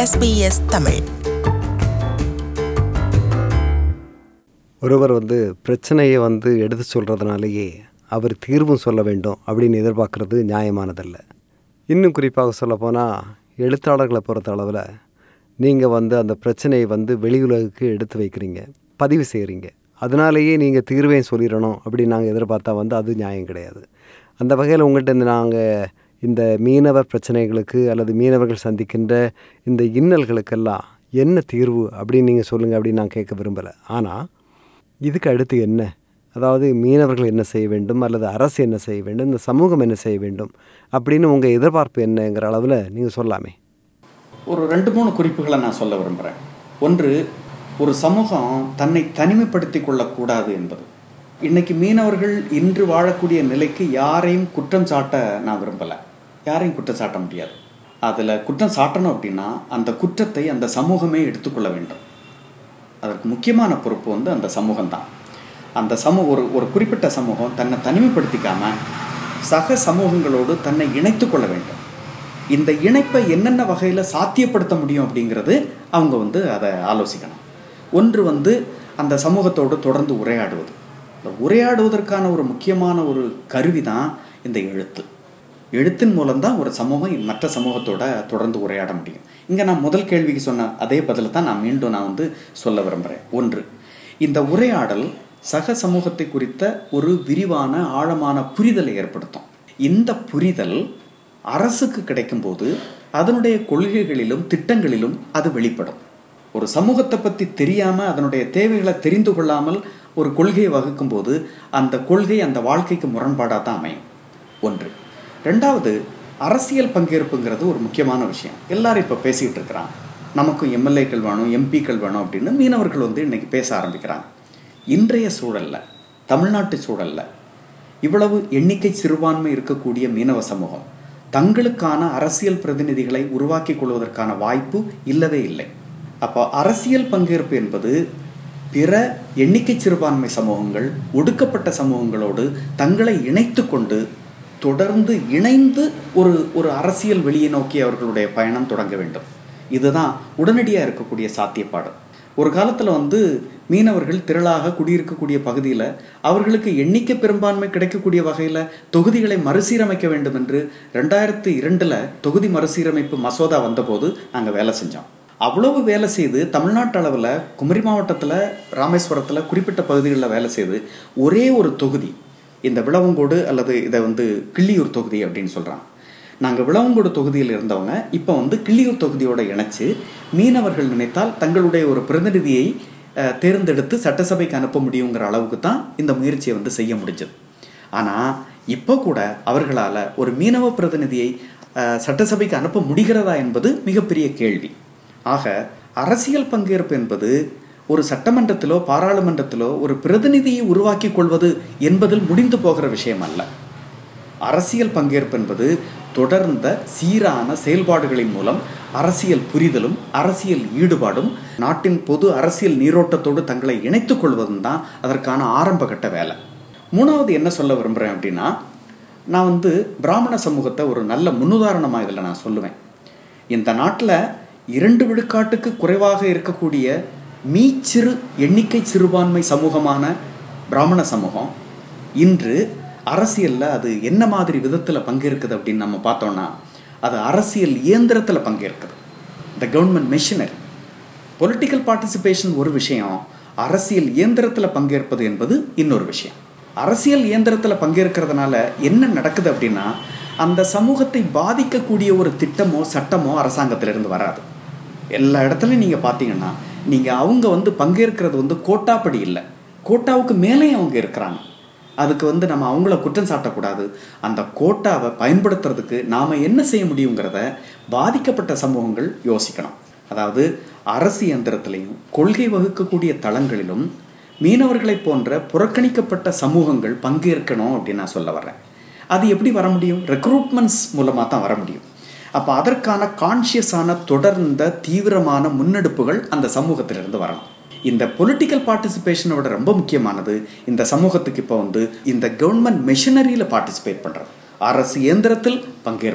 SBS Tamil ஒருவர் வந்து பிரச்சனையை வந்து எடுத்து சொல்கிறதுனாலேயே அவர் தீர்வும் சொல்ல வேண்டும் அப்படின்னு எதிர்பார்க்கறது நியாயமானதல்ல இன்னும் குறிப்பாக சொல்லப்போனால் எழுத்தாளர்களை பொறுத்த அளவில் நீங்கள் வந்து அந்த பிரச்சனையை வந்து வெளி உலகுக்கு எடுத்து வைக்கிறீங்க பதிவு செய்கிறீங்க அதனாலேயே நீங்கள் தீர்வையும் சொல்லிடணும் அப்படின்னு நாங்கள் எதிர்பார்த்தா வந்து அது நியாயம் கிடையாது அந்த வகையில் உங்கள்கிட்ட இந்த நாங்கள் இந்த மீனவர் பிரச்சனைகளுக்கு அல்லது மீனவர்கள் சந்திக்கின்ற இந்த இன்னல்களுக்கெல்லாம் என்ன தீர்வு அப்படின்னு நீங்கள் சொல்லுங்கள் அப்படின்னு நான் கேட்க விரும்பலை ஆனால் இதுக்கு அடுத்து என்ன அதாவது மீனவர்கள் என்ன செய்ய வேண்டும் அல்லது அரசு என்ன செய்ய வேண்டும் இந்த சமூகம் என்ன செய்ய வேண்டும் அப்படின்னு உங்கள் எதிர்பார்ப்பு என்னங்கிற அளவில் நீங்கள் சொல்லாமே ஒரு ரெண்டு மூணு குறிப்புகளை நான் சொல்ல விரும்புகிறேன் ஒன்று ஒரு சமூகம் தன்னை தனிமைப்படுத்தி கொள்ளக்கூடாது என்பது இன்னைக்கு மீனவர்கள் இன்று வாழக்கூடிய நிலைக்கு யாரையும் குற்றம் சாட்ட நான் விரும்பலை யாரையும் குற்றம் சாட்ட முடியாது அதில் குற்றம் சாட்டணும் அப்படின்னா அந்த குற்றத்தை அந்த சமூகமே எடுத்துக்கொள்ள வேண்டும் அதற்கு முக்கியமான பொறுப்பு வந்து அந்த சமூகம்தான் அந்த சமூக ஒரு ஒரு குறிப்பிட்ட சமூகம் தன்னை தனிமைப்படுத்திக்காம சக சமூகங்களோடு தன்னை இணைத்து கொள்ள வேண்டும் இந்த இணைப்பை என்னென்ன வகையில் சாத்தியப்படுத்த முடியும் அப்படிங்கிறது அவங்க வந்து அதை ஆலோசிக்கணும் ஒன்று வந்து அந்த சமூகத்தோடு தொடர்ந்து உரையாடுவது இந்த உரையாடுவதற்கான ஒரு முக்கியமான ஒரு கருவி தான் இந்த எழுத்து எழுத்தின் மூலம்தான் ஒரு சமூகம் மற்ற சமூகத்தோட தொடர்ந்து உரையாட முடியும் இங்கே நான் முதல் கேள்விக்கு சொன்ன அதே பதில தான் நான் மீண்டும் நான் வந்து சொல்ல விரும்புகிறேன் ஒன்று இந்த உரையாடல் சக சமூகத்தை குறித்த ஒரு விரிவான ஆழமான புரிதலை ஏற்படுத்தும் இந்த புரிதல் அரசுக்கு கிடைக்கும்போது அதனுடைய கொள்கைகளிலும் திட்டங்களிலும் அது வெளிப்படும் ஒரு சமூகத்தை பற்றி தெரியாமல் அதனுடைய தேவைகளை தெரிந்து கொள்ளாமல் ஒரு கொள்கையை வகுக்கும்போது அந்த கொள்கை அந்த வாழ்க்கைக்கு முரண்பாடாக தான் அமையும் ஒன்று ரெண்டாவது அரசியல் பங்கேற்புங்கிறது ஒரு முக்கியமான விஷயம் எல்லாரும் இப்போ பேசிகிட்டு இருக்கிறாங்க நமக்கும் எம்எல்ஏக்கள் வேணும் எம்பிக்கள் வேணும் அப்படின்னு மீனவர்கள் வந்து இன்னைக்கு பேச ஆரம்பிக்கிறாங்க இன்றைய சூழல்ல தமிழ்நாட்டு சூழல்ல இவ்வளவு எண்ணிக்கை சிறுபான்மை இருக்கக்கூடிய மீனவ சமூகம் தங்களுக்கான அரசியல் பிரதிநிதிகளை உருவாக்கி கொள்வதற்கான வாய்ப்பு இல்லவே இல்லை அப்போ அரசியல் பங்கேற்பு என்பது பிற எண்ணிக்கை சிறுபான்மை சமூகங்கள் ஒடுக்கப்பட்ட சமூகங்களோடு தங்களை இணைத்து கொண்டு தொடர்ந்து இணைந்து ஒரு ஒரு அரசியல் வெளியே நோக்கி அவர்களுடைய பயணம் தொடங்க வேண்டும் இதுதான் உடனடியாக இருக்கக்கூடிய சாத்தியப்பாடு ஒரு காலத்தில் வந்து மீனவர்கள் திரளாக குடியிருக்கக்கூடிய பகுதியில் அவர்களுக்கு எண்ணிக்கை பெரும்பான்மை கிடைக்கக்கூடிய வகையில் தொகுதிகளை மறுசீரமைக்க வேண்டும் என்று ரெண்டாயிரத்து இரண்டில் தொகுதி மறுசீரமைப்பு மசோதா வந்தபோது நாங்கள் வேலை செஞ்சோம் அவ்வளவு வேலை செய்து தமிழ்நாட்டு அளவில் குமரி மாவட்டத்தில் ராமேஸ்வரத்தில் குறிப்பிட்ட பகுதிகளில் வேலை செய்து ஒரே ஒரு தொகுதி இந்த விளவங்கோடு அல்லது இதை வந்து கிள்ளியூர் தொகுதி அப்படின்னு சொல்கிறாங்க நாங்கள் விளவங்கோடு தொகுதியில் இருந்தவங்க இப்போ வந்து கிள்ளியூர் தொகுதியோட இணைச்சு மீனவர்கள் நினைத்தால் தங்களுடைய ஒரு பிரதிநிதியை தேர்ந்தெடுத்து சட்டசபைக்கு அனுப்ப முடியுங்கிற அளவுக்கு தான் இந்த முயற்சியை வந்து செய்ய முடிஞ்சது ஆனால் இப்போ கூட அவர்களால் ஒரு மீனவ பிரதிநிதியை சட்டசபைக்கு அனுப்ப முடிகிறதா என்பது மிகப்பெரிய கேள்வி ஆக அரசியல் பங்கேற்பு என்பது ஒரு சட்டமன்றத்திலோ பாராளுமன்றத்திலோ ஒரு பிரதிநிதியை உருவாக்கி கொள்வது என்பதில் முடிந்து போகிற விஷயம் அல்ல அரசியல் பங்கேற்பு என்பது தொடர்ந்த சீரான செயல்பாடுகளின் மூலம் அரசியல் புரிதலும் அரசியல் ஈடுபாடும் நாட்டின் பொது அரசியல் நீரோட்டத்தோடு தங்களை இணைத்துக் கொள்வதும் தான் அதற்கான ஆரம்ப கட்ட வேலை மூணாவது என்ன சொல்ல விரும்புகிறேன் அப்படின்னா நான் வந்து பிராமண சமூகத்தை ஒரு நல்ல முன்னுதாரணமாக இதில் நான் சொல்லுவேன் இந்த நாட்டில் இரண்டு விழுக்காட்டுக்கு குறைவாக இருக்கக்கூடிய மீச்சிறு எண்ணிக்கை சிறுபான்மை சமூகமான பிராமண சமூகம் இன்று அரசியலில் அது என்ன மாதிரி விதத்தில் பங்கேற்குது அப்படின்னு நம்ம பார்த்தோம்னா அது அரசியல் இயந்திரத்தில் பங்கேற்குது the government machinery political participation ஒரு விஷயம் அரசியல் இயந்திரத்தில் பங்கேற்பது என்பது இன்னொரு விஷயம் அரசியல் இயந்திரத்தில் பங்கேற்கிறதுனால என்ன நடக்குது அப்படின்னா அந்த சமூகத்தை பாதிக்கக்கூடிய ஒரு திட்டமோ சட்டமோ அரசாங்கத்திலிருந்து வராது எல்லா இடத்துலையும் நீங்கள் பார்த்தீங்கன்னா நீங்கள் அவங்க வந்து பங்கேற்கிறது வந்து கோட்டாப்படி இல்லை கோட்டாவுக்கு மேலேயும் அவங்க இருக்கிறாங்க அதுக்கு வந்து நம்ம அவங்கள குற்றம் சாட்டக்கூடாது அந்த கோட்டாவை பயன்படுத்துறதுக்கு நாம் என்ன செய்ய முடியுங்கிறத பாதிக்கப்பட்ட சமூகங்கள் யோசிக்கணும் அதாவது அரசு இயந்திரத்திலையும் கொள்கை வகுக்கக்கூடிய தளங்களிலும் மீனவர்களை போன்ற புறக்கணிக்கப்பட்ட சமூகங்கள் பங்கேற்கணும் அப்படின்னு நான் சொல்ல வர்றேன் அது எப்படி வர முடியும் ரெக்ரூட்மெண்ட்ஸ் மூலமாக தான் வர முடியும் அப்போ அதற்கான கான்ஷியஸான தொடர்ந்த தீவிரமான முன்னெடுப்புகள் அந்த சமூகத்திலிருந்து வரணும் இந்த பொலிட்டிக்கல் பார்ட்டிசிபேஷனோட ரொம்ப முக்கியமானது இந்த சமூகத்துக்கு இப்போ வந்து இந்த கவர்மெண்ட் மெஷினரியில் பார்ட்டிசிபேட் பண்ணுறது அரசு இயந்திரத்தில் பங்கேற்பது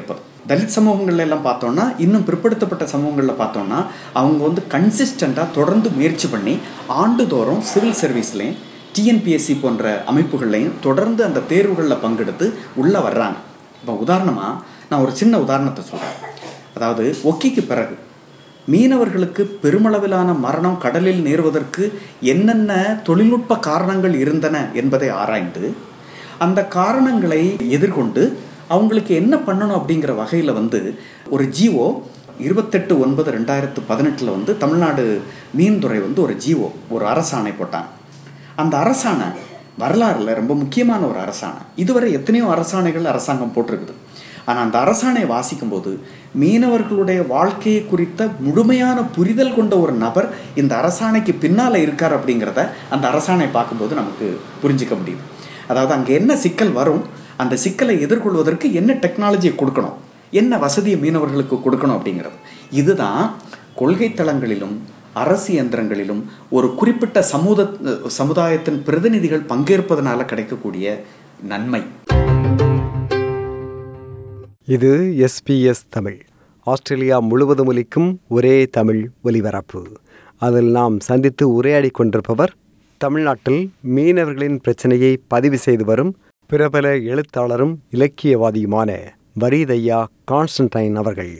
தலித் சமூகங்கள்ல எல்லாம் பார்த்தோம்னா இன்னும் பிற்படுத்தப்பட்ட சமூகங்களில் பார்த்தோம்னா அவங்க வந்து கன்சிஸ்டண்ட்டாக தொடர்ந்து முயற்சி பண்ணி ஆண்டுதோறும் சிவில் சர்வீஸ்லேயும் டிஎன்பிஎஸ்சி போன்ற அமைப்புகள்லையும் தொடர்ந்து அந்த தேர்வுகளில் பங்கெடுத்து உள்ளே வர்றாங்க இப்போ உதாரணமாக நான் ஒரு சின்ன உதாரணத்தை சொல்கிறேன் அதாவது ஒக்கிக்கு பிறகு மீனவர்களுக்கு பெருமளவிலான மரணம் கடலில் நேருவதற்கு என்னென்ன தொழில்நுட்ப காரணங்கள் இருந்தன என்பதை ஆராய்ந்து அந்த காரணங்களை எதிர்கொண்டு அவங்களுக்கு என்ன பண்ணணும் அப்படிங்கிற வகையில் வந்து ஒரு ஜிஓ இருபத்தெட்டு ஒன்பது ரெண்டாயிரத்து பதினெட்டில் வந்து தமிழ்நாடு மீன்துறை வந்து ஒரு ஜிஓ ஒரு அரசாணை போட்டாங்க அந்த அரசாணை வரலாறில் ரொம்ப முக்கியமான ஒரு அரசாணை இதுவரை எத்தனையோ அரசாணைகள் அரசாங்கம் போட்டிருக்குது ஆனால் அந்த அரசாணையை வாசிக்கும்போது மீனவர்களுடைய வாழ்க்கையை குறித்த முழுமையான புரிதல் கொண்ட ஒரு நபர் இந்த அரசாணைக்கு பின்னால் இருக்கார் அப்படிங்கிறத அந்த அரசாணை பார்க்கும்போது நமக்கு புரிஞ்சிக்க முடியுது அதாவது அங்கே என்ன சிக்கல் வரும் அந்த சிக்கலை எதிர்கொள்வதற்கு என்ன டெக்னாலஜியை கொடுக்கணும் என்ன வசதியை மீனவர்களுக்கு கொடுக்கணும் அப்படிங்கிறது இதுதான் கொள்கை தளங்களிலும் அரசு இயந்திரங்களிலும் ஒரு குறிப்பிட்ட சமூக சமுதாயத்தின் பிரதிநிதிகள் பங்கேற்பதனால கிடைக்கக்கூடிய நன்மை இது எஸ்பிஎஸ் தமிழ் ஆஸ்திரேலியா முழுவதும் ஒலிக்கும் ஒரே தமிழ் ஒலிபரப்பு அதில் நாம் சந்தித்து உரையாடி கொண்டிருப்பவர் தமிழ்நாட்டில் மீனவர்களின் பிரச்சனையை பதிவு செய்து வரும் பிரபல எழுத்தாளரும் இலக்கியவாதியுமான வரிதையா கான்ஸ்டன்டைன் அவர்கள்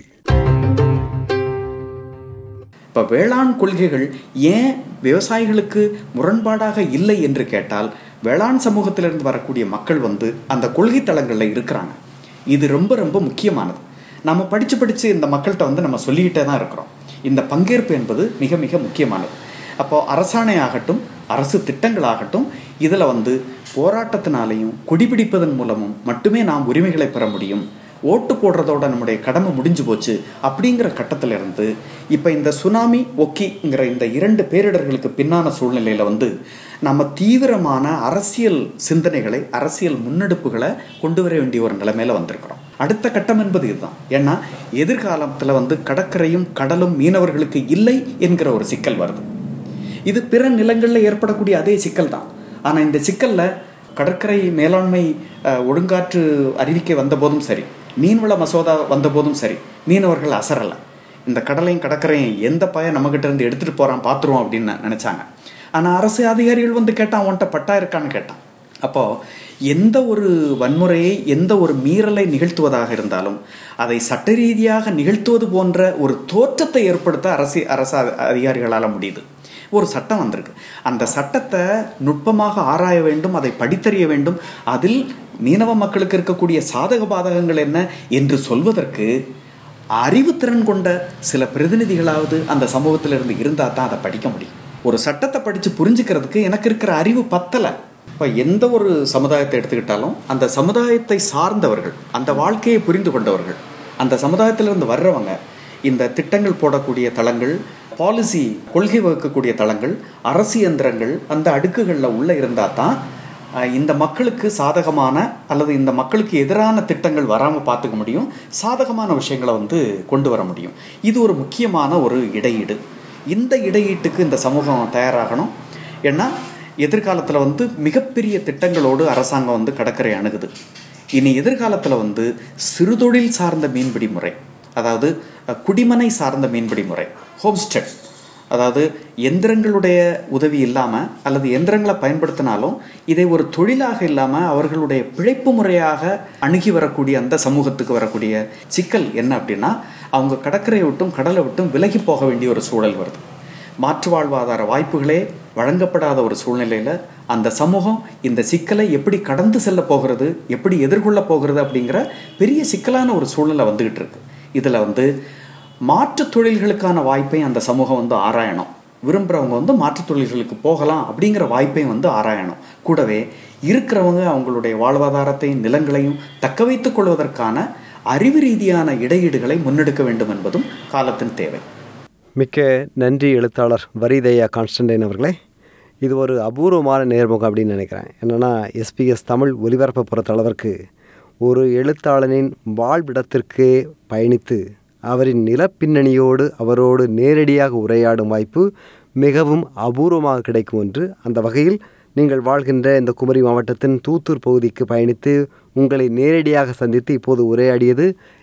இப்போ வேளாண் கொள்கைகள் ஏன் விவசாயிகளுக்கு முரண்பாடாக இல்லை என்று கேட்டால் வேளாண் சமூகத்திலிருந்து வரக்கூடிய மக்கள் வந்து அந்த கொள்கை தளங்களில் இருக்கிறாங்க இது ரொம்ப ரொம்ப முக்கியமானது நம்ம படித்து படித்து இந்த மக்கள்கிட்ட வந்து நம்ம சொல்லிக்கிட்டே தான் இருக்கிறோம் இந்த பங்கேற்பு என்பது மிக மிக முக்கியமானது அப்போது அரசாணை ஆகட்டும் அரசு திட்டங்களாகட்டும் இதில் வந்து போராட்டத்தினாலையும் குடிபிடிப்பதன் மூலமும் மட்டுமே நாம் உரிமைகளை பெற முடியும் ஓட்டு போடுறதோட நம்முடைய கடமை முடிஞ்சு போச்சு அப்படிங்கிற கட்டத்தில் இருந்து இப்போ இந்த சுனாமி ஒக்கிங்கிற இந்த இரண்டு பேரிடர்களுக்கு பின்னான சூழ்நிலையில் வந்து நம்ம தீவிரமான அரசியல் சிந்தனைகளை அரசியல் முன்னெடுப்புகளை கொண்டு வர வேண்டிய ஒரு நிலைமையில வந்திருக்கிறோம் அடுத்த கட்டம் என்பது இதுதான் ஏன்னா எதிர்காலத்தில் வந்து கடற்கரையும் கடலும் மீனவர்களுக்கு இல்லை என்கிற ஒரு சிக்கல் வருது இது பிற நிலங்களில் ஏற்படக்கூடிய அதே சிக்கல் தான் ஆனால் இந்த சிக்கலில் கடற்கரை மேலாண்மை ஒழுங்காற்று அறிவிக்கை வந்த போதும் சரி மீன்வள மசோதா வந்த போதும் சரி மீனவர்கள் அசரலை இந்த கடலையும் கடற்கரையும் எந்த பையன் நம்மகிட்ட இருந்து எடுத்துகிட்டு போகிறான் பார்த்துருவோம் அப்படின்னு நினச்சாங்க ஆனால் அரசு அதிகாரிகள் வந்து கேட்டான் உன்ட்ட பட்டா இருக்கான்னு கேட்டான் அப்போது எந்த ஒரு வன்முறையை எந்த ஒரு மீறலை நிகழ்த்துவதாக இருந்தாலும் அதை சட்ட ரீதியாக நிகழ்த்துவது போன்ற ஒரு தோற்றத்தை ஏற்படுத்த அரசு அரசு அதிகாரிகளால் முடியுது ஒரு சட்டம் வந்திருக்கு அந்த சட்டத்தை நுட்பமாக ஆராய வேண்டும் அதை படித்தறிய வேண்டும் அதில் மீனவ மக்களுக்கு இருக்கக்கூடிய சாதக பாதகங்கள் என்ன என்று சொல்வதற்கு அறிவுத்திறன் கொண்ட சில பிரதிநிதிகளாவது அந்த சமூகத்திலிருந்து இருந்தால் தான் அதை படிக்க முடியும் ஒரு சட்டத்தை படித்து புரிஞ்சுக்கிறதுக்கு எனக்கு இருக்கிற அறிவு பத்தலை இப்போ எந்த ஒரு சமுதாயத்தை எடுத்துக்கிட்டாலும் அந்த சமுதாயத்தை சார்ந்தவர்கள் அந்த வாழ்க்கையை புரிந்து கொண்டவர்கள் அந்த சமுதாயத்திலிருந்து வர்றவங்க இந்த திட்டங்கள் போடக்கூடிய தளங்கள் பாலிசி கொள்கை வகுக்கக்கூடிய தளங்கள் அரசு இயந்திரங்கள் அந்த அடுக்குகளில் உள்ளே இருந்தால் தான் இந்த மக்களுக்கு சாதகமான அல்லது இந்த மக்களுக்கு எதிரான திட்டங்கள் வராமல் பார்த்துக்க முடியும் சாதகமான விஷயங்களை வந்து கொண்டு வர முடியும் இது ஒரு முக்கியமான ஒரு இடையீடு இந்த இடையீட்டுக்கு இந்த சமூகம் தயாராகணும் ஏன்னா எதிர்காலத்தில் வந்து மிகப்பெரிய திட்டங்களோடு அரசாங்கம் வந்து கடற்கரை அணுகுது இனி எதிர்காலத்தில் வந்து சிறுதொழில் சார்ந்த மீன்பிடி முறை அதாவது குடிமனை சார்ந்த மீன்பிடி முறை ஹோம்ஸ்டெட் அதாவது எந்திரங்களுடைய உதவி இல்லாமல் அல்லது எந்திரங்களை பயன்படுத்தினாலும் இதை ஒரு தொழிலாக இல்லாமல் அவர்களுடைய பிழைப்பு முறையாக அணுகி வரக்கூடிய அந்த சமூகத்துக்கு வரக்கூடிய சிக்கல் என்ன அப்படின்னா அவங்க கடற்கரையை விட்டும் கடலை விட்டும் விலகி போக வேண்டிய ஒரு சூழல் வருது மாற்று வாழ்வாதார வாய்ப்புகளே வழங்கப்படாத ஒரு சூழ்நிலையில் அந்த சமூகம் இந்த சிக்கலை எப்படி கடந்து செல்ல போகிறது எப்படி எதிர்கொள்ள போகிறது அப்படிங்கிற பெரிய சிக்கலான ஒரு சூழ்நிலை வந்துகிட்டு இருக்கு இதில் வந்து மாற்று தொழில்களுக்கான வாய்ப்பையும் அந்த சமூகம் வந்து ஆராயணும் விரும்புகிறவங்க வந்து மாற்றுத் தொழில்களுக்கு போகலாம் அப்படிங்கிற வாய்ப்பையும் வந்து ஆராயணும் கூடவே இருக்கிறவங்க அவங்களுடைய வாழ்வாதாரத்தையும் நிலங்களையும் தக்க வைத்துக் கொள்வதற்கான அறிவு ரீதியான இடையீடுகளை முன்னெடுக்க வேண்டும் என்பதும் காலத்தின் தேவை மிக்க நன்றி எழுத்தாளர் வரிதயா கான்ஸ்டன்டைன் அவர்களே இது ஒரு அபூர்வமான நேர்முகம் அப்படின்னு நினைக்கிறேன் என்னென்னா எஸ்பிஎஸ் தமிழ் ஒலிபரப்ப பொறுத்த அளவிற்கு ஒரு எழுத்தாளனின் வாழ்விடத்திற்கே பயணித்து அவரின் நிலப்பின்னணியோடு அவரோடு நேரடியாக உரையாடும் வாய்ப்பு மிகவும் அபூர்வமாக கிடைக்கும் என்று அந்த வகையில் நீங்கள் வாழ்கின்ற இந்த குமரி மாவட்டத்தின் தூத்தூர் பகுதிக்கு பயணித்து உங்களை நேரடியாக சந்தித்து இப்போது உரையாடியது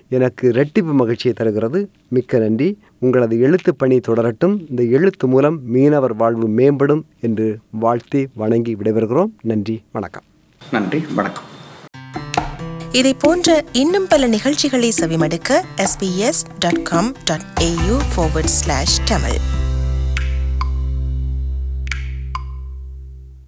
எனக்கு ரெட்டிப்பு மகிழ்ச்சியை தருகிறது மிக்க நன்றி உங்களது எழுத்து பணி தொடரட்டும் இந்த எழுத்து மூலம் மீனவர் வாழ்வு மேம்படும் என்று வாழ்த்தி வணங்கி விடைபெறுகிறோம் நன்றி வணக்கம் நன்றி வணக்கம் இதை போன்ற இன்னும் பல நிகழ்ச்சிகளை செவிமடுக்க sbs.com.au forward slash tamil